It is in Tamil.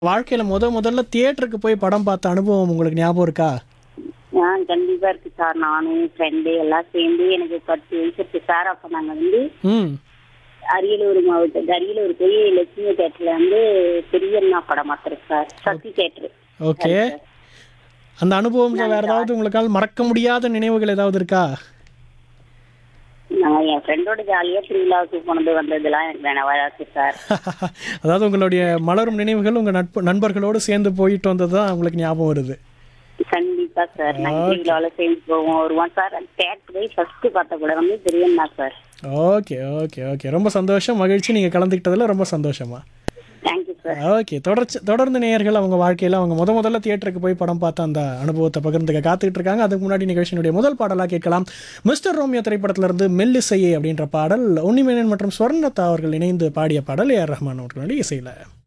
வாழ்க்கையில முத முதல்ல தியேட்டருக்கு போய் படம் பார்த்த அனுபவம் உங்களுக்கு ஞாபகம் இருக்கா ஆ கண்டிப்பா இருக்கு சார் நானும் ஃப்ரெண்டு எல்லாம் சேர்ந்து எனக்கு பத்து வயசு இருக்கு சார் அப்ப நாங்க வந்து ம் அரியலூர் மாவட்டம் அரியலூர் போய் லட்சுமி தேட்டர்ல வந்து பெரியண்ணா படம் மாத்திரம் சார் சக்தி தேட்டர் ஓகே அந்த அனுபவம்ல வேற ஏதாவது உங்களுக்கால் மறக்க முடியாத நினைவுகள் ஏதாவது இருக்கா நான் என் ஃப்ரெண்டோட ஜாலியா திருவிழாவுக்கு போனது வந்ததெல்லாம் எனக்கு நினைவா இருக்கு சார் அதாவது உங்களுடைய மலரும் நினைவுகள் உங்க நட்பு நண்பர்களோடு சேர்ந்து போயிட்டு வந்தது தான் உங்களுக்கு ஞாபகம் வருது கண்டிப்பா சார் நாங்க திருவிழாவில சேர்ந்து போவோம் வருவோம் சார் தேட்டர் போய் ஃபர்ஸ்ட் பார்த்த கூட வந்து Periyanna sir okay okay okay ரொம்ப சந்தோஷம் மகிழ்ச்சி நீங்கள் கலந்துக்கிட்டதில் ரொம்ப சந்தோஷமா தேங்க்யூ சார் ஓகே தொடர்ச்சி தொடர்ந்து நேயர்கள் அவங்க வாழ்க்கையில் அவங்க முத முதல்ல தியேட்டருக்கு போய் படம் பார்த்த அந்த அனுபவத்தை பகிர்ந்துக்க காத்துக்கிட்டு இருக்காங்க அதுக்கு முன்னாடி நிகழ்ச்சியினுடைய முதல் பாடலாக கேட்கலாம் மிஸ்டர் ரோமியோ திரைப்படத்திலிருந்து மெல்லிசையே அப்படின்ற பாடல் உன்னிமேனன் மற்றும் ஸ்வர்ணத்தா அவர்கள் இணைந்து பாடிய பாடல் ஏஆர் ரஹ்மான் அவர்களுடைய இசையில்